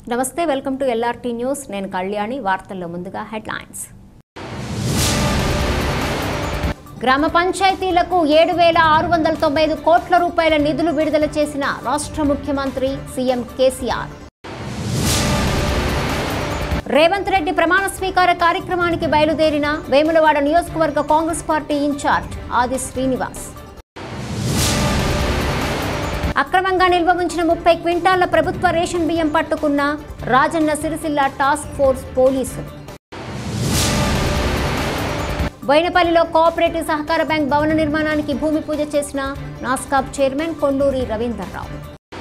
నమస్తే welcome to LRT news నేను కళ్యాణి వార్తల్లో ముందుగా హెడ్లైన్స్ గ్రామ పంచాయతీలకు ఏడు వేల ఆరు వందల తొంభై ఐదు కోట్ల రూపాయల నిధులు విడుదల చేసిన రాష్ట్ర ముఖ్యమంత్రి సీఎం కేసీఆర్ రేవంత్ రెడ్డి ప్రమాణ స్వీకార కార్యక్రమానికి బయలుదేరిన వేములవాడ నియోజకవర్గ కాంగ్రెస్ పార్టీ ఇన్ఛార్జ్ ఆది శ్రీనివాస్ అక్రమంగా నిల్వ ఉంచిన ముప్పై క్వింటాళ్ల ప్రభుత్వ రేషన్ బియ్యం పట్టుకున్న రాజన్న సిరిసిల్ల టాస్క్ ఫోర్స్ పోలీసులు బోయినపల్లిలో కోఆపరేటివ్ సహకార బ్యాంక్ భవన నిర్మాణానికి భూమి పూజ చేసిన నాస్కాప్ చైర్మన్ కొండూరి రవీందర్రావు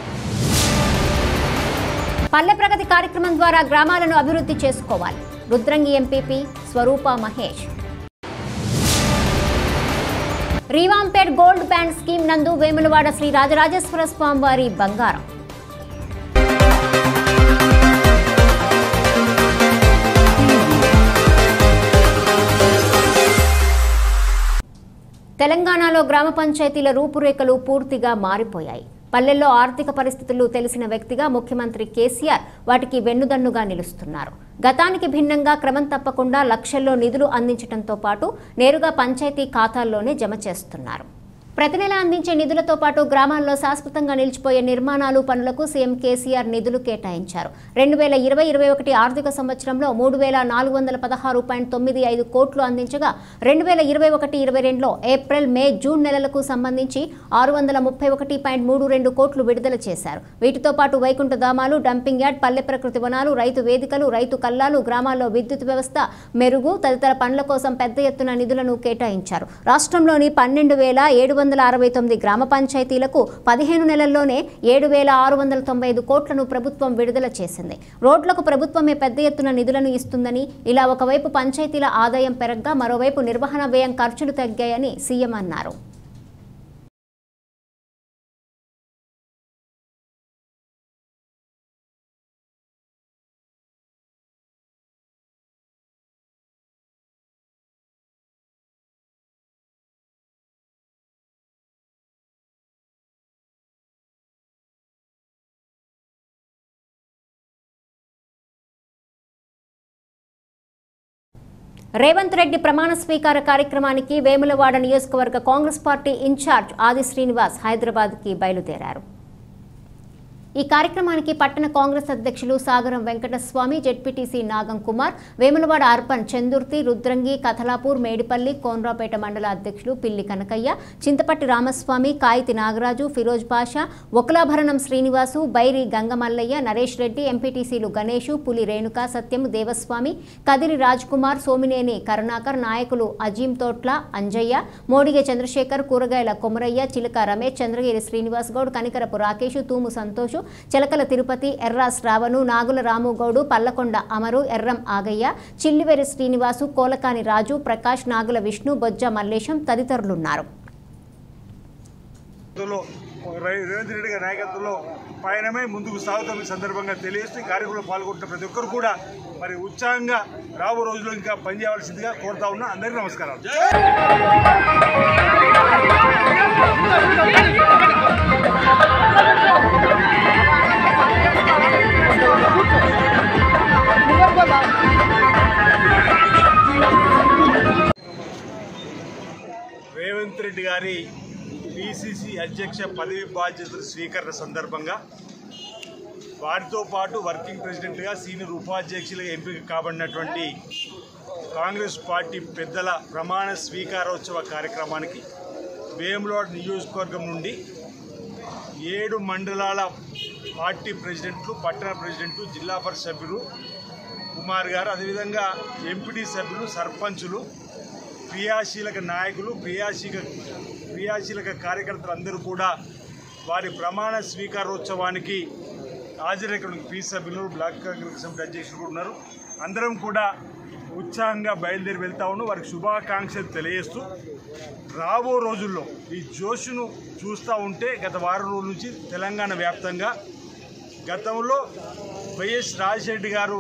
పల్లె ప్రగతి కార్యక్రమం ద్వారా గ్రామాలను అభివృద్ధి చేసుకోవాలి Rudrangi MPP Swaroopa Mahesh revamped gold bond scheme నందు వేములవాడ శ్రీ రాజరాజేశ్వర స్వామి వారి బంగారం తెలంగాణలో గ్రామ పంచాయతీల రూపురేఖలు పూర్తిగా మారిపోయాయి పల్లెల్లో ఆర్థిక పరిస్థితులు తెలిసిన వ్యక్తిగా ముఖ్యమంత్రి కేసీఆర్ వాటికి వెన్నుదన్నుగా నిలుస్తున్నారు గతానికి భిన్నంగా క్రమం తప్పకుండా లక్షల్లో నిధులు అందించడంతో పాటు నేరుగా పంచాయతీ ఖాతాల్లోనే జమ చేస్తున్నారు ప్రతి నెల అందించే నిధులతో పాటు గ్రామాల్లో శాశ్వతంగా నిలిచిపోయే నిర్మాణాలు పనులకు సీఎం కేసీఆర్ నిధులు కేటాయించారు రెండు వేల ఇరవై ఇరవై ఒకటి ఆర్థిక సంవత్సరంలో మూడు వేల నాలుగు వందల పదహారు పాయింట్ తొమ్మిది ఐదు కోట్లు అందించగా రెండు వేల ఇరవై ఒకటి ఇరవై రెండులో ఏప్రిల్ మే జూన్ నెలలకు సంబంధించి ఆరు వందల ముప్పై ఒకటి పాయింట్ మూడు రెండు కోట్లు విడుదల చేశారు వీటితో పాటు వైకుంఠ ధామాలు డంపింగ్ యార్డ్ పల్లె ప్రకృతి వనాలు రైతు వేదికలు రైతు కల్లాలు గ్రామాల్లో విద్యుత్ వ్యవస్థ మెరుగు తదితర పనుల కోసం పెద్ద ఎత్తున నిధులను కేటాయించారు రాష్ట్రంలోని పన్నెండు వేల ఏడు వందల అరవై తొమ్మిది గ్రామ పంచాయతీలకు పదిహేను నెలల్లోనే ఏడు వేల ఆరు వందల తొంభై ఐదు కోట్లను ప్రభుత్వం విడుదల చేసింది రోడ్లకు ప్రభుత్వమే పెద్ద ఎత్తున నిధులను ఇస్తుందని ఇలా ఒకవైపు పంచాయతీల ఆదాయం పెరగ్గా మరోవైపు నిర్వహణ వ్యయం ఖర్చులు తగ్గాయని సీఎం అన్నారు రేవంత్ రెడ్డి ప్రమాణ స్వీకార కార్యక్రమానికి వేములవాడ నియోజకవర్గ కాంగ్రెస్ పార్టీ ఇన్ఛార్జ్ ఆది శ్రీనివాస్ హైదరాబాద్కి బయలుదేరారు ఈ కార్యక్రమానికి పట్టణ కాంగ్రెస్ అధ్యక్షులు సాగరం వెంకటస్వామి జెడ్పీటీసీ నాగం కుమార్ వేములవాడ అర్పణ్ చందుర్తి రుద్రంగి కథలాపూర్ మేడిపల్లి కోన్రాపేట మండల అధ్యక్షులు పిల్లి కనకయ్య చింతపట్టి రామస్వామి కాయితి నాగరాజు ఫిరోజ్ పాషా ఒకలాభరణం శ్రీనివాసు బైరి గంగమల్లయ్య నరేష్ రెడ్డి ఎంపీటీసీలు గణేషు పులి రేణుక సత్యం దేవస్వామి కదిరి రాజ్ కుమార్ సోమినేని కరుణాకర్ నాయకులు అజీం తోట్ల అంజయ్య మోడిగే చంద్రశేఖర్ కూరగాయల కొమరయ్య చిలక రమేష్ చంద్రగిరి శ్రీనివాస్ గౌడ్ కనికరపు రాకేషు తూము సంతోషు చిలకల తిరుపతి ఎర్రా శ్రావణు నాగుల రాముగౌడు పల్లకొండ అమరు ఎర్రం ఆగయ్య చిల్లివేరి శ్రీనివాసు కోలకాని రాజు ప్రకాష్ నాగుల విష్ణు బొజ్జ మల్లేశం తదితరులున్నారు నాయకత్వంలో రై- రేవంత్ రెడ్డి గారి నాయకత్వంలో పయనమే ముందుకు సాగుతున్న సందర్భంగా తెలియజేస్తూ ఈ కార్యక్రమంలో పాల్గొంటున్న ప్రతి ఒక్కరు కూడా మరి ఉత్సాహంగా రాబో రోజుల్లో ఇంకా పనిచేయవలసిందిగా కోరుతా ఉన్నా అందరికీ నమస్కారాలు రేవంత్ రెడ్డి గారి పిసిసి అధ్యక్ష పదవి బాధ్యతలు స్వీకరణ సందర్భంగా వారితో పాటు వర్కింగ్ ప్రెసిడెంట్గా సీనియర్ ఉపాధ్యక్షులుగా ఎంపిక కాబడినటువంటి కాంగ్రెస్ పార్టీ పెద్దల ప్రమాణ స్వీకారోత్సవ కార్యక్రమానికి వేములవాడ నియోజకవర్గం నుండి ఏడు మండలాల పార్టీ ప్రెసిడెంట్లు పట్టణ ప్రెసిడెంట్లు జిల్లా పరిషత్ సభ్యులు కుమార్ గారు అదేవిధంగా ఎంపీటీ సభ్యులు సర్పంచులు క్రియాశీలక నాయకులు క్రియాశీల క్రియాశీలక కార్యకర్తలు అందరూ కూడా వారి ప్రమాణ స్వీకారోత్సవానికి హాజరైన పీ సభ్యులు బ్లాక్ కాంగ్రెస్ సభ్యులు అధ్యక్షులు కూడా ఉన్నారు అందరం కూడా ఉత్సాహంగా బయలుదేరి వెళ్తా ఉన్నాం వారికి శుభాకాంక్షలు తెలియజేస్తూ రాబో రోజుల్లో ఈ జోషును చూస్తూ ఉంటే గత వారం రోజుల నుంచి తెలంగాణ వ్యాప్తంగా గతంలో వైఎస్ రాజశేఖర గారు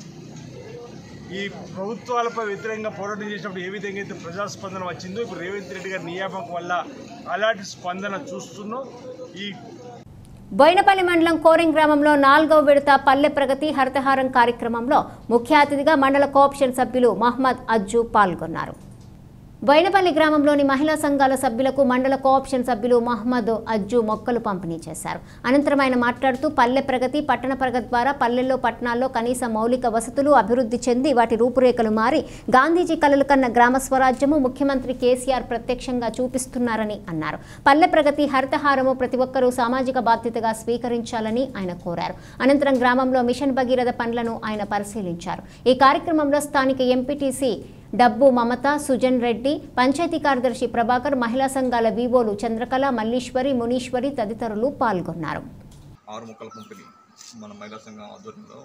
ఈ ప్రభుత్వాలపై వ్యతిరేకంగా పోరాటం చేసినప్పుడు ఏ విధంగా అయితే ప్రజాస్పందన వచ్చిందో ఇప్పుడు రేవంత్ రెడ్డి గారి నియామకం వల్ల అలాంటి స్పందన చూస్తున్నాం ఈ బోయినపల్లి మండలం కోరింగ్ గ్రామంలో నాలుగవ విడత పల్లె ప్రగతి హరితహారం కార్యక్రమంలో ముఖ్య అతిథిగా మండల కోఆప్షన్ సభ్యులు మహమ్మద్ అజ్జు పాల్గొన్నారు బోయినపల్లి గ్రామంలోని మహిళా సంఘాల సభ్యులకు మండల కోఆప్షన్ సభ్యులు మహమ్మద్ అజ్జు మొక్కలు పంపిణీ చేశారు అనంతరం ఆయన మాట్లాడుతూ పల్లె ప్రగతి పట్టణ ప్రగతి ద్వారా పల్లెల్లో పట్టణాల్లో కనీస మౌలిక వసతులు అభివృద్ధి చెంది వాటి రూపురేఖలు మారి గాంధీజీ కలలు కన్న గ్రామ స్వరాజ్యము ముఖ్యమంత్రి కేసీఆర్ ప్రత్యక్షంగా చూపిస్తున్నారని అన్నారు పల్లె ప్రగతి హరితహారము ప్రతి ఒక్కరూ సామాజిక బాధ్యతగా స్వీకరించాలని ఆయన కోరారు అనంతరం గ్రామంలో మిషన్ భగీరథ పనులను ఆయన పరిశీలించారు ఈ కార్యక్రమంలో స్థానిక ఎంపీటీసీ డబ్బు మమత సుజన్ రెడ్డి పంచాయతీ కార్యదర్శి ప్రభాకర్ మహిళా సంఘాల వివోలు చంద్రకళ మల్లీశ్వరి మునీశ్వరి తదితరులు పాల్గొన్నారు ఆరు మొక్కల పంపిణీ మన మహిళా సంఘం ఆధ్వర్యంలో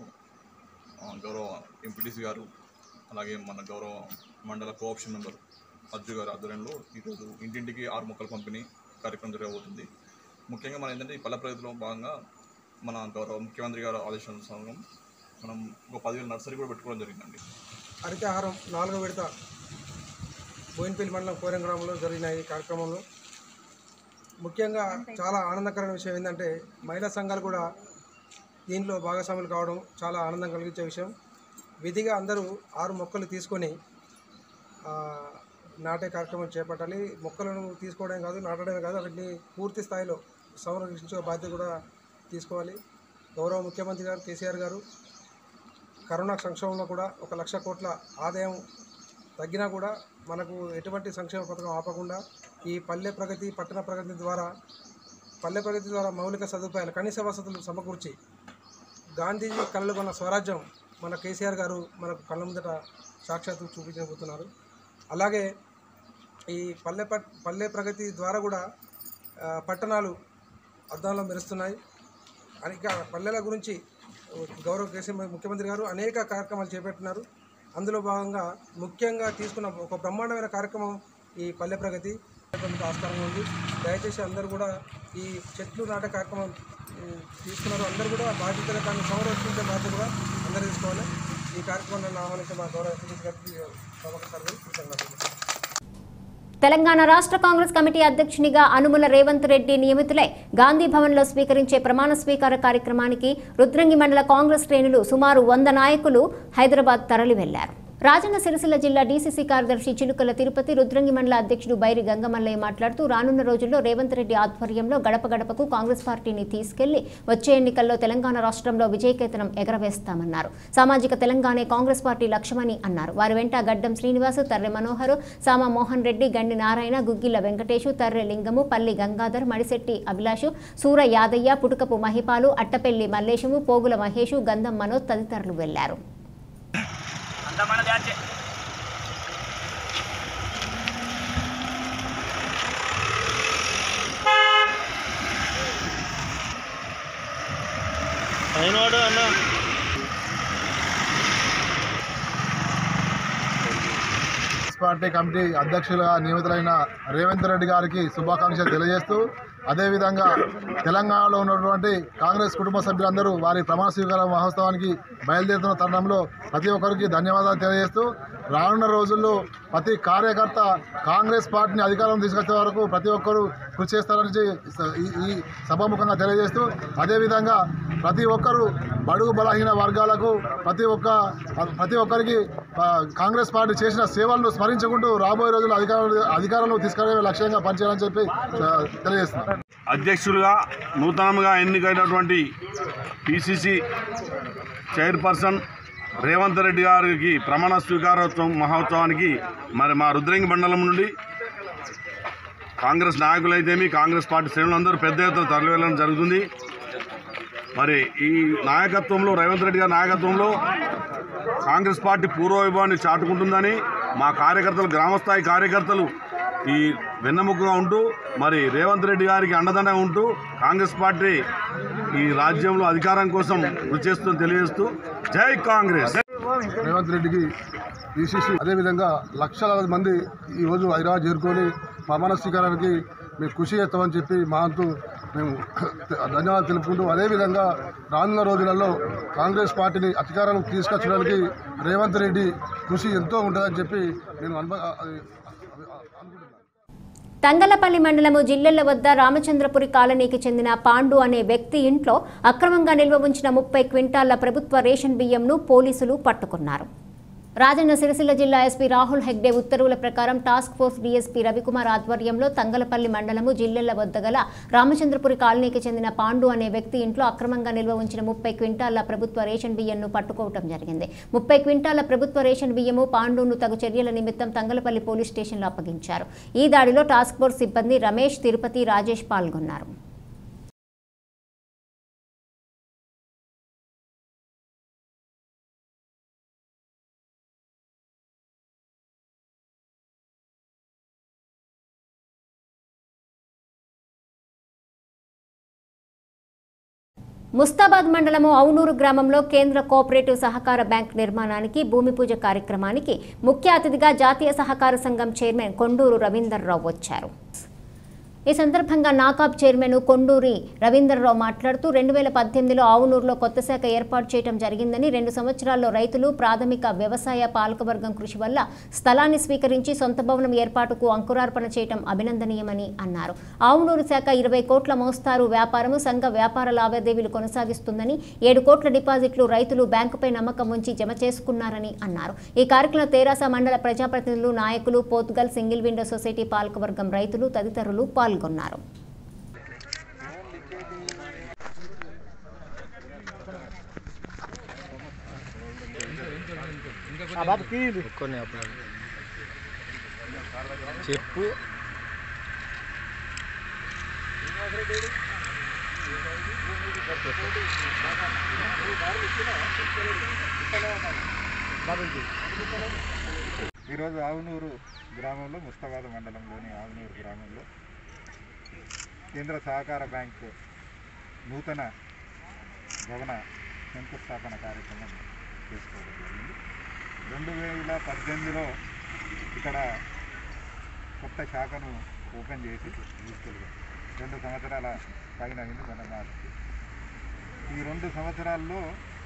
ఆ, గౌరవ ఎంపీటీసీ గారు అలాగే మన గౌరవ మండల కోఆప్షన్ మెంబర్ అర్జు గారి ఆధ్వర్యంలో ఈరోజు ఇంటింటికి ఆరు మొక్కల పంపిణీ కార్యక్రమం జరగబోతుంది ముఖ్యంగా మనం ఏంటంటే ఈ పల్లె ప్రగతిలో భాగంగా మన గౌరవ ముఖ్యమంత్రి గారు ఆదేశానుసారం మనం ఒక పదివేల నర్సరీ కూడా పెట్టుకోవడం జరిగిందండి హరితహారం నాలుగో విడత బోయినపల్లి మండలం కోరం గ్రామంలో జరిగిన ఈ కార్యక్రమంలో ముఖ్యంగా చాలా ఆనందకరమైన విషయం ఏంటంటే మహిళా సంఘాలు కూడా దీనిలో భాగస్వాములు కావడం చాలా ఆనందం కలిగించే విషయం విధిగా అందరూ ఆరు మొక్కలు తీసుకొని ఆ, నాటే కార్యక్రమం చేపట్టాలి మొక్కలను తీసుకోవడం కాదు నాటడమే కాదు వాటిని పూర్తి స్థాయిలో సంరక్షించే బాధ్యత కూడా తీసుకోవాలి గౌరవ ముఖ్యమంత్రి గారు కేసీఆర్ గారు కరోనా సంక్షేమంలో కూడా ఒక లక్ష కోట్ల ఆదాయం తగ్గినా కూడా మనకు ఎటువంటి సంక్షేమ పథకం ఆపకుండా ఈ పల్లె ప్రగతి పట్టణ ప్రగతి ద్వారా పల్లె ప్రగతి ద్వారా మౌలిక సదుపాయాలు కనీస వసతులు సమకూర్చి గాంధీజీ కళ్ళు కొన్న స్వరాజ్యం మన కేసీఆర్ గారు మనకు కళ్ళ ముందట సాక్షాత్తు చూపించబోతున్నారు అలాగే ఈ పల్లె పట్ పల్లె ప్రగతి ద్వారా కూడా ఆ, పట్టణాలు అద్దంలో మెరుస్తున్నాయి అనేక పల్లెల గురించి గౌరవ కేసీఆర్ ముఖ్యమంత్రి గారు అనేక కార్యక్రమాలు చేపట్టినారు అందులో భాగంగా ముఖ్యంగా తీసుకున్న ఒక బ్రహ్మాండమైన కార్యక్రమం ఈ పల్లె ప్రగతి కొంత ఆస్కారం ఉంది దయచేసి అందరూ కూడా ఈ చెట్లు నాటే కార్యక్రమం ఉమ్, తీసుకున్నారు అందరూ కూడా బాధ్యతగా దాన్ని సంరక్షించే బాధ్యత కూడా అందరూ తీసుకోవాలి ఈ కార్యక్రమాన్ని ఆహ్వానించే మా గౌరవ ఎంపీ గారికి ప్రభాకర్ సార్ గారికి కృతజ్ఞతలు తెలంగాణ రాష్ట్ర కాంగ్రెస్ కమిటీ అధ్యక్షునిగా అనుముల రేవంత్ రెడ్డి నియమితులై గాంధీ భవన్లో స్వీకరించే ప్రమాణ స్వీకార కార్యక్రమానికి రుద్రంగి మండల కాంగ్రెస్ శ్రేణులు సుమారు వంద నాయకులు హైదరాబాద్ తరలి వెళ్లారు రాజన్న సిరిసిల్ల జిల్లా డీసీసీ కార్యదర్శి చిలుకల తిరుపతి రుద్రంగి మండల అధ్యక్షుడు బైరి గంగమల్లయ్య మాట్లాడుతూ రానున్న రోజుల్లో రేవంత్ రెడ్డి ఆధ్వర్యంలో గడప గడపకు కాంగ్రెస్ పార్టీని తీసుకెళ్లి వచ్చే ఎన్నికల్లో తెలంగాణ రాష్ట్రంలో విజయకేతనం ఎగరవేస్తామన్నారు సామాజిక తెలంగాణే కాంగ్రెస్ పార్టీ లక్ష్యమని అన్నారు వారి వెంట గడ్డం శ్రీనివాసు తర్రె మనోహర్ సామ మోహన్ రెడ్డి గండి నారాయణ గుగ్గిల వెంకటేశు తర్రె లింగము పల్లి గంగాధర్ మడిశెట్టి అభిలాషు సూర యాదయ్య పుటుకపు మహిపాలు అట్టపెల్లి మల్లేశము పోగుల మహేషు గంధం మనోజ్ తదితరులు వెళ్లారు అంతా మన బ్యాచే అయినోడు అన్న కాంగ్రెస్ పార్టీ కమిటీ అధ్యక్షులుగా నియమితులైన రేవంత్ రెడ్డి గారికి శుభాకాంక్షలు తెలియజేస్తూ అదేవిధంగా తెలంగాణలో ఉన్నటువంటి కాంగ్రెస్ కుటుంబ సభ్యులందరూ వారి ప్రమాణ స్వీకార మహోత్సవానికి బయలుదేరుతున్న తరుణంలో ప్రతి ఒక్కరికి ధన్యవాదాలు తెలియజేస్తూ రానున్న రోజుల్లో ప్రతి కార్యకర్త కాంగ్రెస్ పార్టీని అధికారం తీసుకొచ్చే వరకు ప్రతి ఒక్కరూ కృషి చేస్తారని ఈ- ఈ సభాముఖంగా తెలియజేస్తూ అదేవిధంగా ప్రతి ఒక్కరూ బడుగు బలహీన వర్గాలకు ప్రతి ఒక్క ప్రతి ఒక్కరికి ఆ, కాంగ్రెస్ పార్టీ చేసిన సేవలను స్మరించుకుంటూ రాబోయే రోజుల్లో అధికారులు అధికారంలో తీసుకునే లక్ష్యంగా పనిచేయాలని చెప్పి ఆ, తెలియజేస్తున్నాను అధ్యక్షులుగా నూతనంగా ఎన్నికైనటువంటి పిసిసి చైర్పర్సన్ రేవంత్ రెడ్డి గారికి ప్రమాణ స్వీకారోత్సవం మహోత్సవానికి మరి మా రుద్రంగి మండలం నుండి కాంగ్రెస్ నాయకులైతేమి కాంగ్రెస్ పార్టీ శ్రేణులందరూ పెద్ద ఎత్తున తరలి వెళ్ళడం జరుగుతుంది మరి ఈ నాయకత్వంలో రేవంత్ రెడ్డి గారి నాయకత్వంలో కాంగ్రెస్ పార్టీ పూర్వవైభవాన్ని చాటుకుంటుందని మా కార్యకర్తలు గ్రామస్థాయి కార్యకర్తలు ఈ వెన్నెముకగా ఉంటూ మరి రేవంత్ రెడ్డి గారికి అండదండగా ఉంటూ కాంగ్రెస్ పార్టీ ఈ రాజ్యంలో అధికారం కోసం కృషి చేస్తుందని తెలియజేస్తూ జై కాంగ్రెస్ రేవంత్ రెడ్డికి పిసిసి అదేవిధంగా లక్షలాది మంది ఈరోజు హైదరాబాద్ చేరుకొని ప్రమాణ స్వీకారానికి మేము కృషి చేస్తామని చెప్పి మా అంతు మేము ధన్యవాదాలు తెలుపుకుంటూ అదేవిధంగా రానున్న రోజులలో కాంగ్రెస్ పార్టీని అధికారానికి తీసుకొచ్చడానికి రేవంత్ రెడ్డి కృషి ఎంతో ఉంటుందని చెప్పి నేను అనుభ అది- అది- అనుకుంటున్నాను తంగలపల్లి మండలము జిల్లెళ్ల వద్ద రామచంద్రపురి కాలనీకి చెందిన పాండు అనే వ్యక్తి ఇంట్లో అక్రమంగా నిల్వ ఉంచిన ముప్పై క్వింటాళ్ల ప్రభుత్వ రేషన్ బియ్యంను పోలీసులు పట్టుకున్నారు రాజన్న సిరిసిల్ల జిల్లా ఎస్పీ రాహుల్ హెగ్డే ఉత్తర్వుల ప్రకారం టాస్క్ ఫోర్స్ డీఎస్పీ రవికుమార్ ఆధ్వర్యంలో తంగలపల్లి మండలము జిల్లెళ్ల వద్ద గల రామచంద్రపురి కాలనీకి చెందిన పాండు అనే వ్యక్తి ఇంట్లో అక్రమంగా నిల్వ ఉంచిన ముప్పై క్వింటాళ్ల ప్రభుత్వ రేషన్ బియ్యంను పట్టుకోవటం జరిగింది ముప్పై క్వింటాళ్ల ప్రభుత్వ రేషన్ బియ్యము పాండును తగు చర్యల నిమిత్తం తంగలపల్లి పోలీస్ స్టేషన్లో అప్పగించారు ఈ దాడిలో టాస్క్ ఫోర్స్ సిబ్బంది రమేష్ తిరుపతి రాజేష్ పాల్గొన్నారు ముస్తాబాద్ మండలము ఔనూరు గ్రామంలో కేంద్ర కోఆపరేటివ్ సహకార బ్యాంక్ నిర్మాణానికి భూమి పూజ కార్యక్రమానికి ముఖ్య అతిథిగా జాతీయ సహకార సంఘం చైర్మన్ కొండూరు రవీందర్రావు వచ్చారు ఈ సందర్భంగా నాకాబ్ చైర్మన్ కొండూరి రవీందర్రావు మాట్లాడుతూ రెండు వేల పద్దెనిమిదిలో ఆవునూరులో కొత్త శాఖ ఏర్పాటు చేయడం జరిగిందని రెండు సంవత్సరాల్లో రైతులు ప్రాథమిక వ్యవసాయ పాలకవర్గం కృషి వల్ల స్థలాన్ని స్వీకరించి సొంత భవనం ఏర్పాటుకు అంకురార్పణ చేయడం అభినందనీయమని అన్నారు ఆవునూరు శాఖ ఇరవై కోట్ల మోస్తారు వ్యాపారము సంఘ వ్యాపార లావాదేవీలు కొనసాగిస్తుందని ఏడు కోట్ల డిపాజిట్లు రైతులు బ్యాంకుపై నమ్మకం ఉంచి జమ చేసుకున్నారని అన్నారు ఈ కార్యక్రమంలో తెరాస మండల ప్రజాప్రతినిధులు నాయకులు పోర్తుగల్ సింగిల్ విండో సొసైటీ పాలకవర్గం రైతులు తదితరులు పాల్గొన్నారు చెప్పు ఈరోజు ఆవునూరు గ్రామంలో ముస్తాబాద్ మండలంలోని ఆవునూరు గ్రామంలో కేంద్ర సహకార బ్యాంకు నూతన భవన శంకుస్థాపన కార్యక్రమం చేసుకోవడం జరిగింది రెండు వేల పద్దెనిమిదిలో ఇక్కడ కొత్త శాఖను ఓపెన్ చేసి యూస్ఫుల్గా రెండు సంవత్సరాల పైన అయింది మన మార్చి ఈ రెండు సంవత్సరాల్లో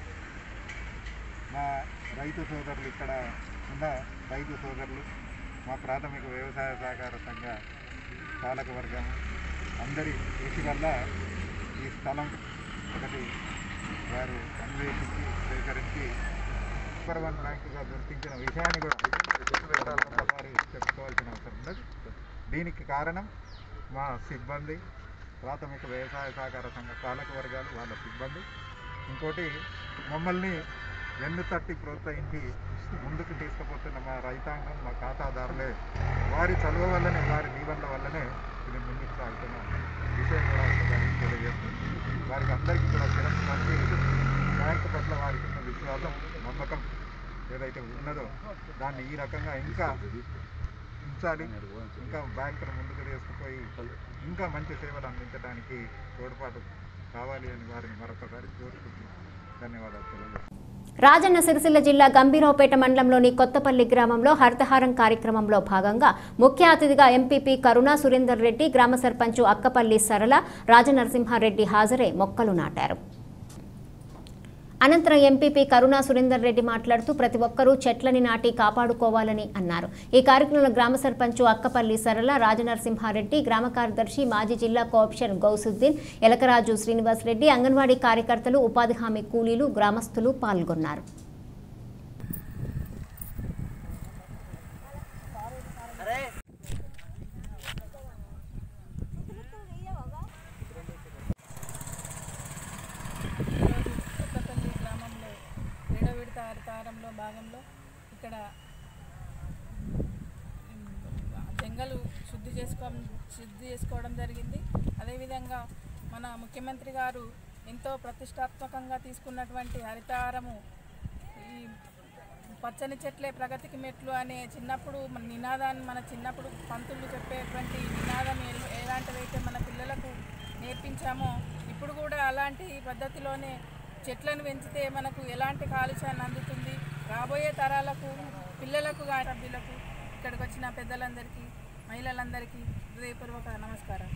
మా రైతు సోదరులు ఇక్కడ ఉన్న రైతు సోదరులు మా ప్రాథమిక వ్యవసాయ సహకార సంఘ పాలక వర్గం అందరి కృషి వల్ల ఈ స్థలం ఒకటి వారు అన్వేషించి సేకరించి సూపర్ వన్ బ్యాంకుగా గుర్తించిన విషయాన్ని కూడా వారు చెప్పుకోవాల్సిన అవసరం ఉన్నది దీనికి కారణం మా సిబ్బంది ప్రాథమిక వ్యవసాయ సహకార సంఘ పాలక వర్గాలు వాళ్ళ సిబ్బంది ఇంకోటి మమ్మల్ని వెన్ను తట్టి ప్రోత్సహించి ముందుకు తీసుకుపోతున్న మా రైతాంగం మా ఖాతాదారులే వారి చదువు వల్లనే వారి దీవెనల వల్లనే ఇది ముందుకు సాగుతున్న విషయం కూడా ఒకసారి తెలియజేస్తుంది వారికి అందరికీ కూడా చిరస్సు మంచి బ్యాంకు పట్ల వారికి ఉన్న విశ్వాసం నమ్మకం ఏదైతే ఉన్నదో దాన్ని ఈ రకంగా ఇంకా ఉంచాలి ఇంకా బ్యాంకును ముందుకు తీసుకుపోయి ఇంకా మంచి సేవలు అందించడానికి తోడ్పాటు కావాలి అని వారిని మరొకసారి కోరుకుంటూ ధన్యవాదాలు తెలియజేస్తున్నాను రాజన్న సిరిసిల్ల జిల్లా గంభీరావుపేట మండలంలోని కొత్తపల్లి గ్రామంలో హరితహారం కార్యక్రమంలో భాగంగా ముఖ్య అతిథిగా ఎంపీపీ కరుణా సురేందర్ రెడ్డి గ్రామ సర్పంచ్ అక్కపల్లి సరళ రాజనరసింహారెడ్డి హాజరై మొక్కలు నాటారు అనంతరం ఎంపీపీ కరుణా సురేందర్ రెడ్డి మాట్లాడుతూ ప్రతి ఒక్కరూ చెట్లని నాటి కాపాడుకోవాలని అన్నారు ఈ కార్యక్రమంలో గ్రామ సర్పంచ్ అక్కపల్లి సరళ రాజనరసింహారెడ్డి గ్రామ కార్యదర్శి మాజీ జిల్లా కోఆప్షన్ గౌసుద్దీన్ ఎలకరాజు శ్రీనివాస్ రెడ్డి అంగన్వాడీ కార్యకర్తలు ఉపాధి హామీ కూలీలు గ్రామస్తులు పాల్గొన్నారు కొత్తపల్లి గ్రామంలో ఏడో విడత హరితారంలో భాగంలో ఇక్కడ ఉమ్, జంగలు శుద్ధి చేసుకో శుద్ధి చేసుకోవడం జరిగింది అదేవిధంగా మన ముఖ్యమంత్రి గారు ఎంతో ప్రతిష్టాత్మకంగా తీసుకున్నటువంటి హరితహారము ఈ పచ్చని చెట్లే ప్రగతికి మెట్లు అనే చిన్నప్పుడు మన నినాదాన్ని మన చిన్నప్పుడు పంతులు చెప్పేటువంటి నినాదం ఎల్- ఎలాంటిదైతే మన పిల్లలకు నేర్పించామో ఇప్పుడు కూడా అలాంటి పద్ధతిలోనే చెట్లను పెంచితే మనకు ఎలాంటి కాలుష్యాన్ని అందుతుంది రాబోయే తరాలకు పిల్లలకు గా- సభ్యులకు ఇక్కడికి వచ్చిన పెద్దలందరికీ మహిళలందరికీ హృదయపూర్వక నమస్కారం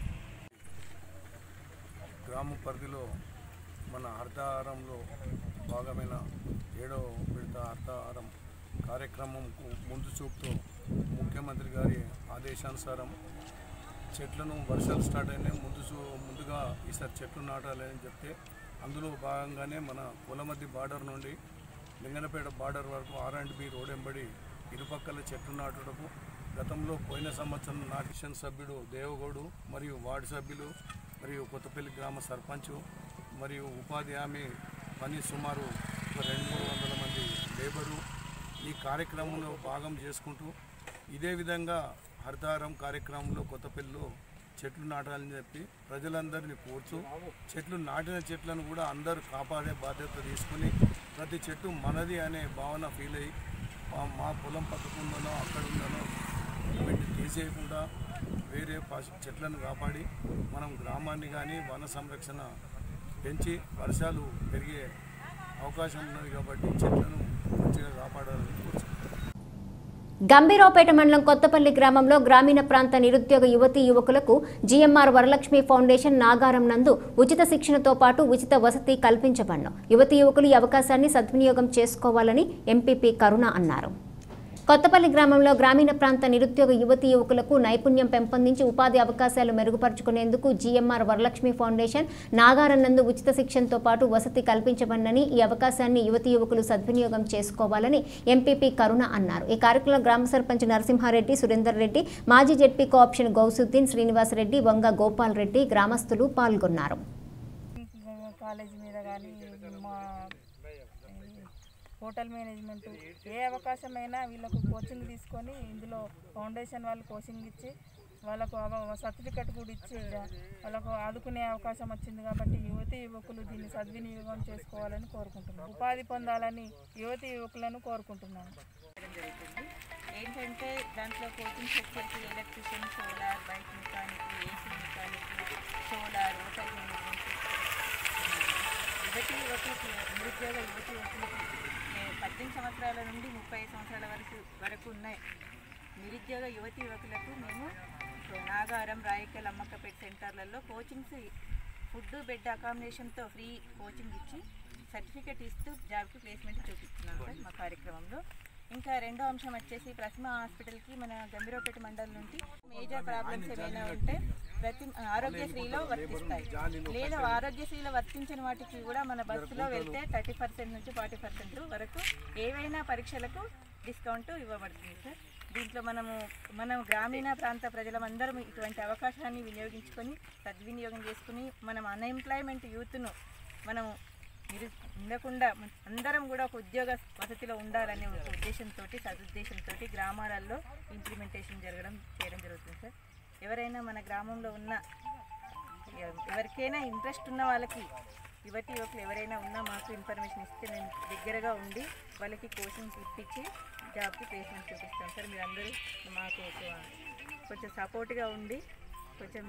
గ్రామ పరిధిలో మన హరితహారంలో భాగమైన ఏడవ విడత హరితహారం కార్యక్రమంకు ముందు చూపుతూ ముఖ్యమంత్రి గారి ఆదేశానుసారం చెట్లను వర్షాలు స్టార్ట్ అయినాయి ముందు సు- ముందుగా ఈసారి చెట్లు నాటాలని చెప్తే అందులో భాగంగానే మన పొలమద్ది బార్డర్ నుండి లింగనపేట బార్డర్ వరకు ఆర్ అండ్ బి రోడ్ ఎంబడి ఇరుపక్కల చెట్లు నాటుటకు గతంలో పోయిన సంవత్సరం నాటిషన్ సభ్యుడు దేవగౌడు మరియు వార్డు సభ్యులు మరియు కొత్తపల్లి గ్రామ సర్పంచ్ మరియు ఉపాధి హామీ పని సుమారు ఒక రెండు మూడు వందల మంది లేబరు ఈ కార్యక్రమంలో భాగం చేసుకుంటూ ఇదే విధంగా హరితారం కార్యక్రమంలో కొత్తపల్లిలో చెట్లు నాటాలని చెప్పి ప్రజలందరినీ కోరుతూ చెట్లు నాటిన చెట్లను కూడా అందరూ కాపాడే బాధ్యత తీసుకుని ప్రతి చెట్టు మనది అనే భావన ఫీల్ అయ్యి మా- మా పొలం పక్కకుందనో అక్కడ ఉందనో వీటిని తీసేయకుండా వేరే పశు చెట్లను కాపాడి మనం గ్రామాన్ని కానీ వన సంరక్షణ పెంచి వర్షాలు పెరిగే అవకాశం ఉన్నది కాబట్టి చెట్లను మంచిగా కాపాడాలని కోరుతున్నాను గంభీరావుపేట మండలం కొత్తపల్లి గ్రామంలో గ్రామీణ ప్రాంత నిరుద్యోగ యువతీ యువకులకు జీఎంఆర్ వరలక్ష్మి ఫౌండేషన్ నాగారం నందు ఉచిత శిక్షణతో పాటు ఉచిత వసతి కల్పించబడను యువతీ యువకులు ఈ అవకాశాన్ని సద్వినియోగం చేసుకోవాలని ఎంపీపీ కరుణ అన్నారు కొత్తపల్లి గ్రామంలో గ్రామీణ ప్రాంత నిరుద్యోగ యువతీ యువకులకు నైపుణ్యం పెంపొందించి ఉపాధి అవకాశాలు మెరుగుపరుచుకునేందుకు జీఎంఆర్ వరలక్ష్మి ఫౌండేషన్ నాగారం నందు ఉచిత శిక్షణతో పాటు వసతి కల్పించబడినని ఈ అవకాశాన్ని యువతీ యువకులు సద్వినియోగం చేసుకోవాలని ఎంపీపీ కరుణ అన్నారు ఈ కార్యక్రమంలో గ్రామ సర్పంచ్ నరసింహారెడ్డి సురేందర్ రెడ్డి మాజీ జెడ్పీ కోఆప్షన్ గౌసుద్దీన్ శ్రీనివాసరెడ్డి వంగ గోపాల్ రెడ్డి గ్రామస్తులు పాల్గొన్నారు కాలేజీ మీద కానీ మా ఇది హోటల్ మేనేజ్మెంట్ ఏ అవకాశమైనా వీళ్ళకు కోచింగ్ తీసుకొని ఇందులో ఫౌండేషన్ వాళ్ళు కోచింగ్ ఇచ్చి వాళ్ళకు సర్టిఫికెట్ కూడా ఇచ్చి వాళ్ళకు ఆదుకునే అవకాశం వచ్చింది కాబట్టి యువతి యువకులు దీన్ని సద్వినియోగం చేసుకోవాలని కోరుకుంటున్నాను ఉపాధి పొందాలని యువతి యువకులను కోరుకుంటున్నాను జరుగుతుంది ఏంటంటే దాంట్లో కోచింగ్స్ వచ్చేసి electrician solar bike mechanic AC mechanic solar hotel management యువతి యువకులకి నిరుద్యోగ యువతి యువకులకి నే- పద్దెనిమిది సంవత్సరాల నుండి ముప్పై సంవత్సరాల వరకు వరకు ఉన్నాయి నిరుద్యోగ యువతి యువకులకు మేము నాగారం రాయకల్ అమ్మకపేట సెంటర్లలో కోచింగ్స్ ఫుడ్ బెడ్ అకామిడేషన్తో ఫ్రీ కోచింగ్ ఇచ్చి సర్టిఫికెట్ ఇస్తూ జాబ్కి ప్లేస్మెంట్ చూపిస్తున్నాం సార్ మా కార్యక్రమంలో ఇంకా రెండో అంశం వచ్చేసి ప్రతిమ హాస్పిటల్కి మన గంభీరపేట మండలం నుండి మేజర్ ప్రాబ్లమ్స్ ఏమైనా ఉంటే ప్రతి ఆరోగ్యశ్రీలో వర్తిస్తాయి లేదా ఆరోగ్యశ్రీలో వర్తించిన వాటికి కూడా మన బస్సులో వెళ్తే థర్టీ పర్సెంట్ నుంచి ఫార్టీ పర్సెంట్ వరకు ఏవైనా పరీక్షలకు డిస్కౌంట్ ఇవ్వబడుతుంది సార్ దీంట్లో మనము మనం గ్రామీణ ప్రాంత ప్రజలమందరం ఇటువంటి అవకాశాన్ని వినియోగించుకొని సద్వినియోగం చేసుకుని మనం అన్ఎంప్లాయ్మెంట్ యూత్ను మనం నిరు ఉండకుండా మన- అందరం కూడా ఒక ఉద్యోగ వసతిలో ఉండాలనే ఒక ఉద్దేశంతో సదుద్దేశంతో గ్రామాలలో ఇంప్లిమెంటేషన్ జరగడం చేయడం జరుగుతుంది సార్ ఎవరైనా మన గ్రామంలో ఉన్న ఎవ- ఎవరికైనా ఇంట్రెస్ట్ ఉన్న వాళ్ళకి యువతి యువకులు ఎవరైనా ఉన్నా మాకు ఇన్ఫర్మేషన్ ఇస్తే మేము దగ్గరగా ఉండి వాళ్ళకి కోచింగ్స్ ఇప్పించి జాబ్కి ప్లేస్మెంట్ చూపిస్తాం సార్ మీరందరూ మాకు ఒక- కొంచెం సపోర్ట్గా ఉండి కొంచెం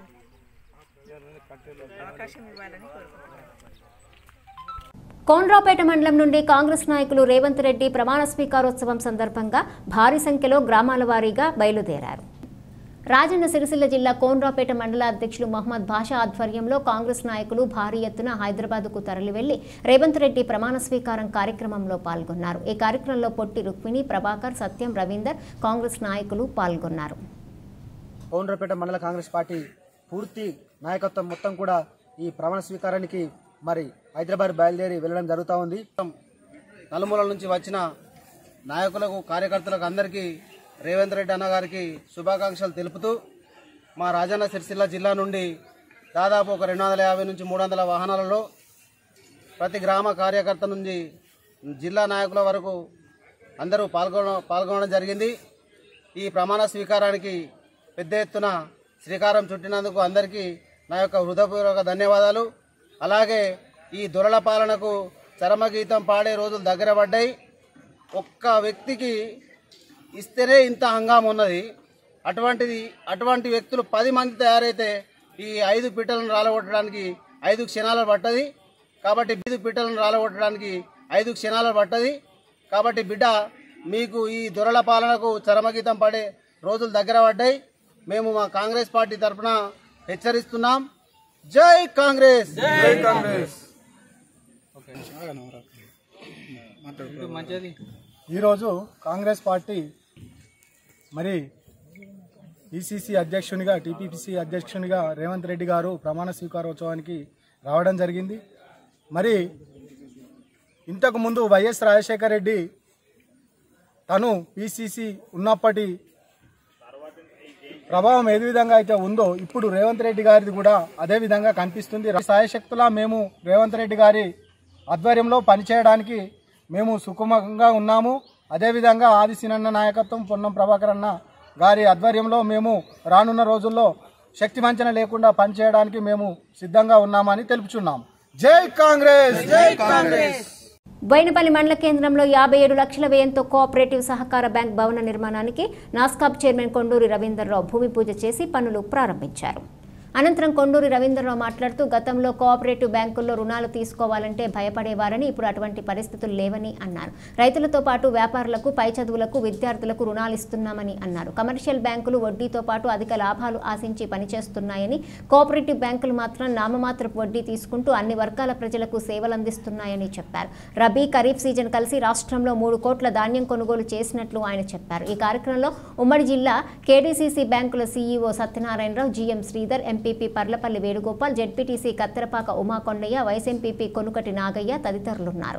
అవకాశం ఇవ్వాలని కోరుకుంటున్నాను కోన్రాపేట మండలం నుండి కాంగ్రెస్ నాయకులు రేవంత్ రెడ్డి ప్రమాణ స్వీకారోత్సవం సందర్భంగా భారీ సంఖ్యలో గ్రామాల వారీగా బయలుదేరారు రాజన్న సిరిసిల్ల జిల్లా కోన్రాపేట మండల అధ్యక్షులు మహమ్మద్ బాషా ఆధ్వర్యంలో కాంగ్రెస్ నాయకులు భారీ ఎత్తున హైదరాబాద్కు తరలి వెళ్లి రేవంత్ రెడ్డి ప్రమాణ స్వీకారం కార్యక్రమంలో పాల్గొన్నారు ఈ కార్యక్రమంలో పొట్టి రుక్మిణి ప్రభాకర్ సత్యం రవీందర్ కాంగ్రెస్ నాయకులు పాల్గొన్నారు పౌండ్రపేట మండల కాంగ్రెస్ పార్టీ పూర్తి నాయకత్వం మొత్తం కూడా ఈ ప్రమాణ స్వీకారానికి మరి హైదరాబాద్ బయలుదేరి వెళ్ళడం జరుగుతూ ఉంది నలుమూలల నుంచి వచ్చిన నాయకులకు కార్యకర్తలకు అందరికీ రేవంత్ రెడ్డి అన్న గారికి శుభాకాంక్షలు తెలుపుతూ మా రాజన్న సిరిసిల్ల జిల్లా నుండి దాదాపు ఒక రెండు వందల యాభై నుంచి మూడు వందల వాహనాలలో ప్రతి గ్రామ కార్యకర్త నుంచి జిల్లా నాయకుల వరకు అందరూ పాల్గొన పాల్గొనడం జరిగింది ఈ ప్రమాణ స్వీకారానికి పెద్ద ఎత్తున శ్రీకారం చుట్టినందుకు అందరికీ నా యొక్క హృదయపూర్వక ధన్యవాదాలు అలాగే ఈ దొరల పాలనకు చరమగీతం పాడే రోజులు దగ్గర పడ్డాయి ఒక్క వ్యక్తికి ఇస్తేనే ఇంత హంగామా ఉన్నది అటువంటిది అటువంటి వ్యక్తులు పది మంది తయారైతే ఈ ఐదు పిట్టలను రాలగొట్టడానికి ఐదు క్షణాలు పట్టది కాబట్టి ఐదు పిట్టలను రాలగొట్టడానికి ఐదు క్షణాలు పట్టది కాబట్టి బిడ్డ మీకు ఈ దొరల పాలనకు చరమగీతం పడే రోజులు దగ్గర పడ్డాయి మేము మా కాంగ్రెస్ పార్టీ తరఫున హెచ్చరిస్తున్నాం జై కాంగ్రెస్ జై కాంగ్రెస్ ఈరోజు కాంగ్రెస్ పార్టీ మరి ఈసీసీ అధ్యక్షునిగా టీపీసీ అధ్యక్షునిగా రేవంత్ రెడ్డి గారు ప్రమాణ స్వీకారోత్సవానికి రావడం జరిగింది మరి ఇంతకు ముందు వైఎస్ రాజశేఖర రెడ్డి తను పీసీసీ ఉన్నప్పటి ప్రభావం ఏ విధంగా అయితే ఉందో ఇప్పుడు రేవంత్ రెడ్డి గారిది కూడా అదే విధంగా కనిపిస్తుంది సాయశక్తులా మేము రేవంత్ రెడ్డి గారి ఆధ్వర్యంలో పనిచేయడానికి మేము సుఖమంగా ఉన్నాము అదేవిధంగా ఆది సినన్న నాయకత్వం పొన్నం ప్రభాకర్ అన్న గారి ఆధ్వర్యంలో మేము రానున్న రోజుల్లో శక్తి వంచన లేకుండా పనిచేయడానికి మేము సిద్ధంగా ఉన్నామని తెలుపుచున్నాము జై కాంగ్రెస్ జై కాంగ్రెస్ బోయినపల్లి మండల కేంద్రంలో యాభై ఏడు లక్షల వ్యయంతో కోఆపరేటివ్ సహకార బ్యాంక్ భవన నిర్మాణానికి నాస్కాబ్ చైర్మన్ కొండూరి రవీందర్రావు భూమి పూజ చేసి పనులు ప్రారంభించారు అనంతరం కొండూరి రవీంద్రరావు మాట్లాడుతూ గతంలో కోఆపరేటివ్ బ్యాంకుల్లో రుణాలు తీసుకోవాలంటే భయపడేవారని ఇప్పుడు అటువంటి పరిస్థితులు లేవని అన్నారు రైతులతో పాటు వ్యాపారులకు పై చదువులకు విద్యార్థులకు రుణాలు ఇస్తున్నామని అన్నారు కమర్షియల్ బ్యాంకులు వడ్డీతో పాటు అధిక లాభాలు ఆశించి పనిచేస్తున్నాయని కోఆపరేటివ్ బ్యాంకులు మాత్రం నామమాత్రపు వడ్డీ తీసుకుంటూ అన్ని వర్గాల ప్రజలకు సేవలందిస్తున్నాయని చెప్పారు రబీ ఖరీఫ్ సీజన్ కలిసి రాష్ట్రంలో మూడు కోట్ల ధాన్యం కొనుగోలు చేసినట్లు ఆయన చెప్పారు ఈ కార్యక్రమంలో ఉమ్మడి జిల్లా కేడీసీసీ బ్యాంకుల CEO Satyanarayana Rao GM Sridhar MPP Parlapalli Venugopal ZPTC Katterapaka Uma Kondaiah vice MPP Konukati Nagaiah తదితరులున్నారు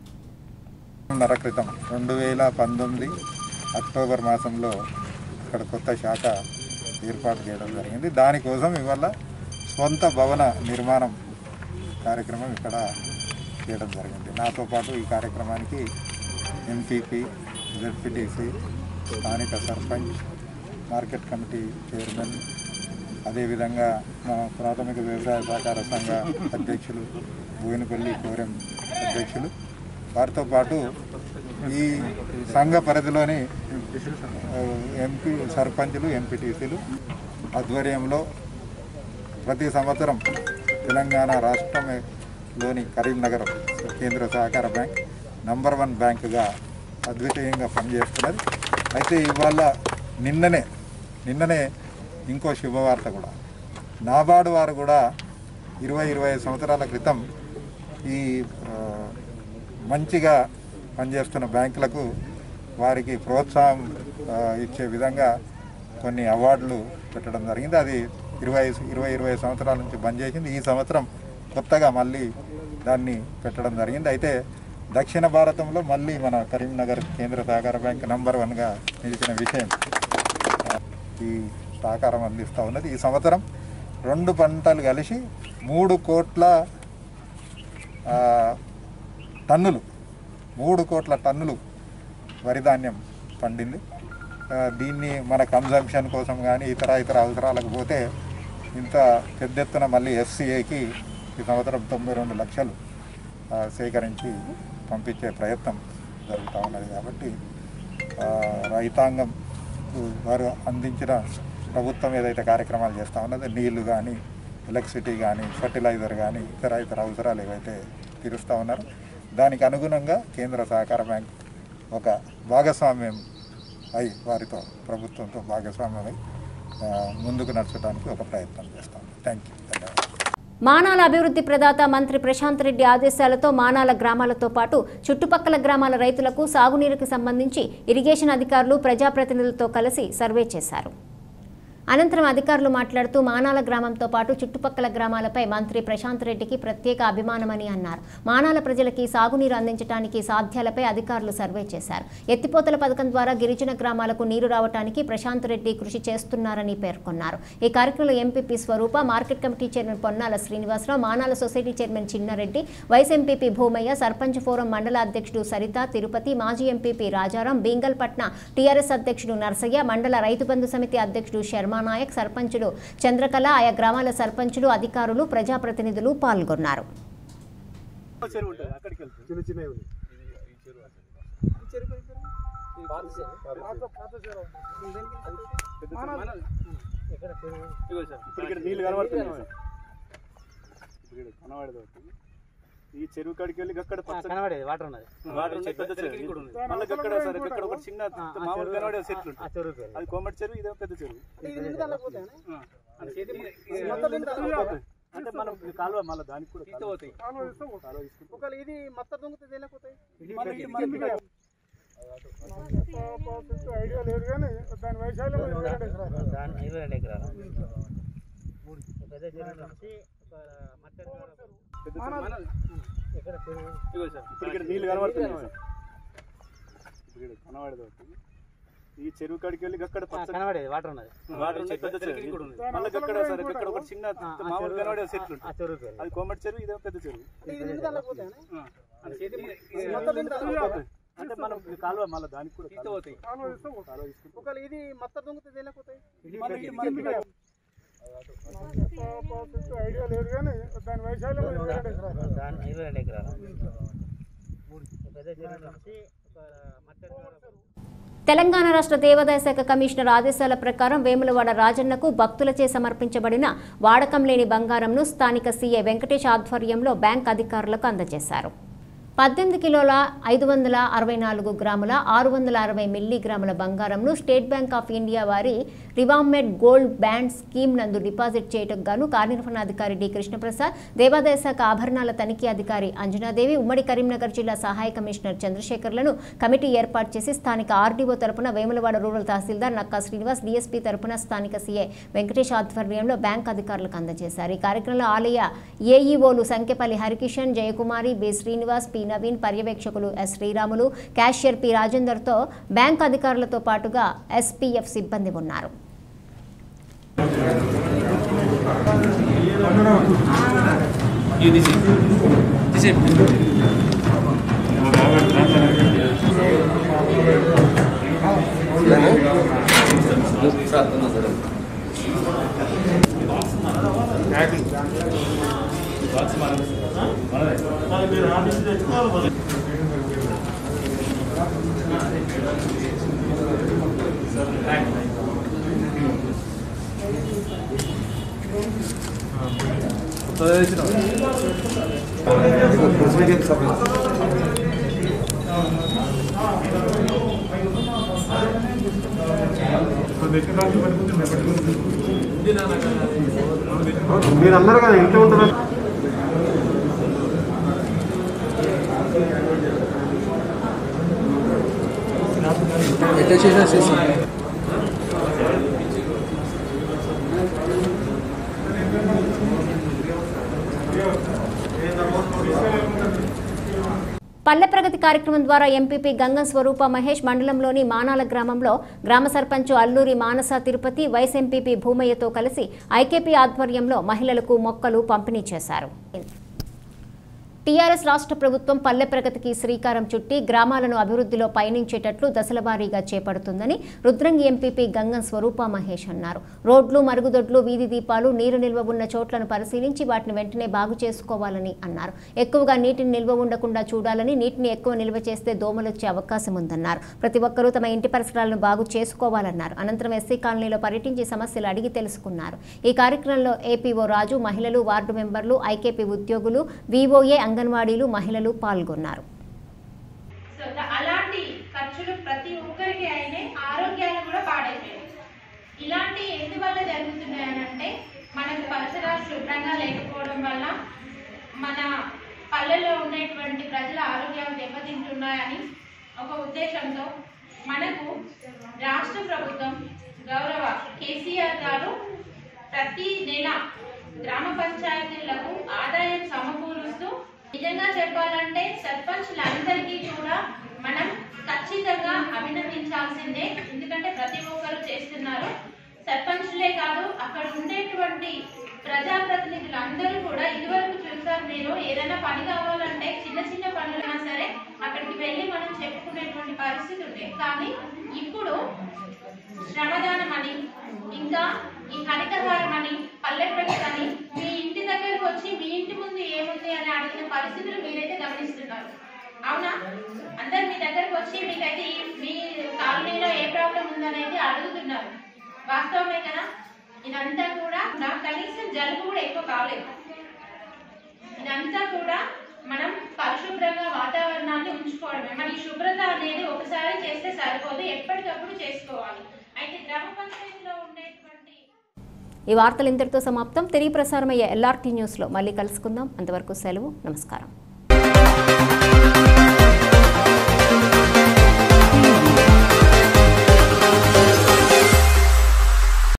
నర క్రితం రెండు వేల పంతొమ్మిది అక్టోబర్ మాసంలో ఇక్కడ కొత్త శాఖ ఏర్పాటు చేయడం జరిగింది దానికోసం ఇవాళ స్వంత భవన నిర్మాణం కార్యక్రమం ఇక్కడ చేయడం జరిగింది నాతో పాటు ఈ కార్యక్రమానికి ఎంపీపీ జెడ్పీటీసీ స్థానిక సర్పంచ్ మార్కెట్ కమిటీ చైర్మన్ అదేవిధంగా మా ప్రాథమిక వ్యవసాయ సహకార సంఘ అధ్యక్షులు బోయినపల్లి కోరెం అధ్యక్షులు వారితో పాటు ఈ సంఘ పరిధిలోని ఆ, ఎంపీ సర్పంచులు ఎంపీటీసీలు ఆధ్వర్యంలో ప్రతి సంవత్సరం తెలంగాణ రాష్ట్రంలోని కరీంనగర్ కేంద్ర సహకార బ్యాంక్ నంబర్ వన్ బ్యాంకుగా అద్వితీయంగా పనిచేస్తున్నది అయితే ఇవాళ నిన్ననే నిన్ననే ఇంకో శుభవార్త కూడా నాబార్డు వారు కూడా ఇరవై ఇరవై ఐదు సంవత్సరాల క్రితం ఈ ఆ, మంచిగా పనిచేస్తున్న బ్యాంకులకు వారికి ప్రోత్సాహం ఆ, ఇచ్చే విధంగా కొన్ని అవార్డులు పెట్టడం జరిగింది అది ఇరవై ఇరవై ఇరవై ఐదు సంవత్సరాల నుంచి బంద్ చేసింది ఈ సంవత్సరం కొత్తగా మళ్ళీ దాన్ని పెట్టడం జరిగింది అయితే దక్షిణ భారతంలో మళ్ళీ మన కరీంనగర్ కేంద్ర సహకార బ్యాంక్ నంబర్ వన్గా నిలిచిన విషయం ఆ, ఈ సహకారం అందిస్తూ ఉన్నది ఈ సంవత్సరం రెండు పంటలు కలిసి మూడు కోట్ల ఆ, టన్నులు మూడు కోట్ల టన్నులు వరి ధాన్యం పండింది ఆ, దీన్ని మన కన్జంప్షన్ కోసం కానీ ఇతర ఇతర అవసరాలకు పోతే ఇంత పెద్ద ఎత్తున మళ్ళీ ఎఫ్సిఏకి ఈ సంవత్సరం తొంభై రెండు లక్షలు ఆ, సేకరించి పంపించే ప్రయత్నం జరుగుతూ ఉన్నది కాబట్టి ఆ, రైతాంగం వారు అందించిన ప్రభుత్వం ఏదైతే కార్యక్రమాలు చేస్తూ ఉన్నదో నీళ్లు కానీ ఎలక్ట్రిసిటీ కానీ ఫర్టిలైజర్ కానీ ఇతర ఇతర అవసరాలు ఏవైతే తీరుస్తూ ఉన్నారో దానికి అనుగుణంగా కేంద్ర సహకార బ్యాంక్ ఒక భాగస్వామ్యం అయి వారితో ప్రభుత్వంతో భాగస్వామ్యం అయి ఆ, ముందుకు నడచడానికి ఒక ప్రయత్నం చేస్తాం థ్యాంక్ యూ ధన్యవాదాలు మానాల అభివృద్ధి ప్రదాత మంత్రి ప్రశాంత్ రెడ్డి ఆదేశాలతో మానాల గ్రామాలతో పాటు చుట్టుపక్కల గ్రామాల రైతులకు సాగునీరుకు సంబంధించి ఇరిగేషన్ అధికారులు ప్రజాప్రతినిధులతో కలిసి సర్వే చేశారు అనంతరం అధికారులు మాట్లాడుతూ మానాల గ్రామంతో పాటు చుట్టుపక్కల గ్రామాలపై మంత్రి ప్రశాంత్ రెడ్డికి ప్రత్యేక అభిమానమని అన్నారు మానాల ప్రజలకి సాగునీరు అందించడానికి సాధ్యాలపై అధికారులు సర్వే చేశారు ఎత్తిపోతల పథకం ద్వారా గిరిజన గ్రామాలకు నీరు రావడానికి ప్రశాంత్ రెడ్డి కృషి చేస్తున్నారని పేర్కొన్నారు ఈ కార్యక్రమంలో MPP Swaroopa market committee chairman Ponnala Srinivasa Rao Manala society chairman Chinna Reddy vice MPP Bhumaiah sarpanch forum మండల అధ్యక్షుడు సరిత తిరుపతి మాజీ ఎంపీపీ రాజారాం బీంగల్పట్న టీఆర్ఎస్ అధ్యక్షుడు నర్సయ్య మండల రైతు బంధు సమితి అధ్యక్షుడు శర్మానాయక్ సర్పంచులు చంద్రకళ ఆయా గ్రామాల సర్పంచులు అధికారులు ప్రజాప్రతినిధులు పాల్గొన్నారు చిన్న చిన్నవి ఉన్నాయి ఇప్పుడు ఇక్కడ నీళ్ళు కనబడుతున్నాయి ఇక్కడ కనబడదు ఒకటి. ఈ చెరువు కాడికి వెళ్ళి అక్కడ కనబడేది వాటర్ ఉన్నది వాటర్ ఉంది, పెద్ద చెరువు మళ్ళీ అక్కడ సరే అక్కడ ఒక చిన్న మామూలు కనబడే చెట్లు ఉంటాయి. అది కోమటి చెరువు ఇదే పెద్ద చెరువు ఆ. అంటే ఇది- అంటే మనం కాలువ మళ్ళీ దానికి కూడా కాలువ. కాలువ తీసుకుంటాం. ఒకవేళ ఇది మొత్తం దొంగతే తేలేకపోతాయి మళ్ళీ ఇది మనకి ఐడియా లేదు కానీ దాని వైశాల్యం ఇరవై రెండు ఎకరాలు దాని ఇరవై రెండు ఎకరాలు పెద్ద చెరువు నుంచి ఒక మట్టి ఎక్కడ చెరువు ఇగో సార్ ఇప్పుడు ఇక్కడ నీళ్ళు కనబడుతున్నాయి సార్ ఇప్పుడు ఇక్కడ కనబడదు ఒకటి. ఈ చెరువు కాడికి వెళ్ళి అక్కడ పచ్చ కనబడేది వాటర్ ఉన్నది వాటర్ ఉంది, పెద్ద చెరువు కూడా ఉంది. మళ్ళీ అక్కడ సార్ ఇక్కడ ఒక చిన్న మామూలు కనబడే చెట్లు ఆ చెరువు పేరు. అది కోమటి చెరువు ఇదే పెద్ద చెరువు ఆ. అంటే చేతి మొత్తం దీంట్లో అంటే మనం ఇది కాలువ మళ్ళీ దానికి కూడా ఇటు పోతాయి. కాలువ తీసుకుంటాం. ఒకవేళ ఇది మొత్తం దొంగతే వెళ్ళకపోతాయి మళ్ళీ ఇది మళ్ళీ ఇక్కడ ఐడియా లేదు కానీ దాని వైశాల్యం ఇరవై రెండు ఎకరాలు దాని ఇరవై రెండు ఎకరాలు పెద్ద చెరువు నుంచి ఒక మట్టి తెలంగాణ రాష్ట్ర దేవాదాయ శాఖ కమిషనర్ ఆదేశాల ప్రకారం వేములవాడ రాజన్నకు భక్తులచే సమర్పించబడిన వాడకం లేని బంగారంను స్థానిక సీఏ వెంకటేష్ ఆధ్వర్యంలో బ్యాంక్ అధికారులకు అందజేశారు పద్దెనిమిది కిలోల ఐదు వందల అరవై నాలుగు గ్రాముల ఆరు వందల అరవై మిల్లీగ్రాముల బంగారంను స్టేట్ బ్యాంక్ ఆఫ్ ఇండియా వారి రివామెడ్ గోల్డ్ బ్యాండ్ స్కీమ్ నందు డిపాజిట్ చేయటకు గాను కార్యనిర్వహణాధికారి డి కృష్ణప్రసాద్ దేవాదాయ శాఖ ఆభరణాల తనిఖీ అధికారి అంజనాదేవి ఉమ్మడి కరీంనగర్ జిల్లా సహాయ కమిషనర్ చంద్రశేఖర్లను కమిటీ ఏర్పాటు చేసి స్థానిక ఆర్డీఓ తరపున వేములవాడ రూరల్ తహసీల్దార్ నక్కా శ్రీనివాస్ డీఎస్పీ తరపున స్థానిక సీఏ వెంకటేష్ ఆధ్వర్యంలో బ్యాంక్ అధికారులకు అందజేశారు ఈ కార్యక్రమంలో ఆలయ ఏఈఓలు సంఖ్యపల్లి హరికిషన్ జయకుమారి బి శ్రీనివాస్ పి నవీన్ పర్యవేక్షకులు ఎస్ శ్రీరాములు క్యాషియర్ పి రాజేందర్తో బ్యాంక్ అధికారులతో పాటుగా ఎస్పీఎఫ్ సిబ్బంది ఉన్నారు మీరన్నారు కదా ఇంట్లో ఉంటారు పల్లె ప్రగతి కార్యక్రమం ద్వారా ఎంపీపీ గంగం స్వరూప మహేష్ మండలంలోని మానాల గ్రామంలో గ్రామ సర్పంచ్ అల్లూరి మానస తిరుపతి వైస్ ఎంపీపీ భూమయ్యతో కలిసి ఐకేపీ ఆధ్వర్యంలో మహిళలకు మొక్కలు పంపిణీ చేశారు టీఆర్ఎస్ రాష్ట్ర ప్రభుత్వం పల్లె ప్రగతికి శ్రీకారం చుట్టి గ్రామాలను అభివృద్ధిలో పయనించేటట్లు దశలవారీగా చేపడుతుందని రుద్రంగి ఎంపీపీ గంగం స్వరూప మహేష్ అన్నారు రోడ్లు మరుగుదొడ్లు వీధి దీపాలు నీరు నిల్వ ఉన్న చోట్లను పరిశీలించి వాటిని వెంటనే బాగు చేసుకోవాలని అన్నారు ఎక్కువగా నీటిని నిల్వ ఉండకుండా చూడాలని నీటిని ఎక్కువ నిల్వ చేస్తే దోమలు వచ్చే అవకాశం ఉందన్నారు ప్రతి ఒక్కరూ తమ ఇంటి పరిసరాలను బాగు చేసుకోవాలన్నారు అనంతరం ఎస్సీ కాలనీలో పర్యటించి సమస్యలు అడిగి తెలుసుకున్నారు ఈ కార్యక్రమంలో ఏపీఓ రాజు మహిళలు వార్డు మెంబర్లు ఐకేపీ ఉద్యోగులు వివోఏ అంగన్వాడీలు మహిళలు పాల్గొన్నారు సో ద- అలాంటి ఖర్చులు ప్రతి ఒక్కరికి అయినాయి ఆరోగ్యాలు కూడా పాడైపోయాయి ఇలాంటి ఎందువల్ల జరుగుతున్నాయి అని అంటే మనకు పరిసరాలు శుభ్రంగా లేకపోవడం వల్ల మన పల్లెల్లో ఉండేటువంటి ప్రజల ఆరోగ్యాలు దెబ్బతింటున్నాయని ఒక ఉద్దేశంతో మనకు రాష్ట్ర ప్రభుత్వం గౌరవ కేసీఆర్ గారు ప్రతి నెల గ్రామ పంచాయతీలకు ఆదాయం సమకూరుస్తూ నిజంగా చెప్పాలంటే సర్పంచ్లందరికీ కూడా మనం ఖచ్చితంగా అభినందించాల్సిందే ఎందుకంటే ప్రతి ఒక్కరు చేస్తున్నారు సర్పంచ్లే కాదు అక్కడ ఉండేటువంటి ప్రజాప్రతినిధులు అందరూ కూడా ఇదివరకు చూసారు మీరు ఏదైనా పని కావాలంటే చిన్న చిన్న పనులైనా సరే అక్కడికి వెళ్ళి మనం చెప్పుకునేటువంటి పరిస్థితి ఉండేది కానీ ఇప్పుడు శ్రమదానం అని ఇంకా ఈ హరితహారం అని పల్లె ప్రగతి అని మీ ఇంటి దగ్గరకు వచ్చి మీ ఇంటి ముందు ఏముంది అని అడిగిన పరిస్థితులు మీరైతే గమనిస్తున్నారు అవునా అందరు మీ దగ్గరకు వచ్చి మీకైతే ఈ- మీ కాలనీలో ఏ ప్రాబ్లం ఉందనేది అడుగుతున్నారు వాస్తవమే కదా ఇదంతా కూడా నాకు కనీసం జలుబు కూడా ఎక్కువ కాలేదు ఇదంతా కూడా మనం పరిశుభ్రంగా వాతావరణాన్ని ఉంచుకోవడమే మరి ఈ శుభ్రత అనేది ఒకసారి చేస్తే సరిపోదు ఎప్పటికప్పుడు చేసుకోవాలి అయితే గ్రామ పంచాయతీలో ఉండేటువంటి ఈ వార్తలు ఇంతటితో సమాప్తం తిరిగి ప్రసారమయ్యే ఎల్ఆర్టీ న్యూస్లో మళ్ళీ కలుసుకుందాం అంతవరకు సెలవు నమస్కారం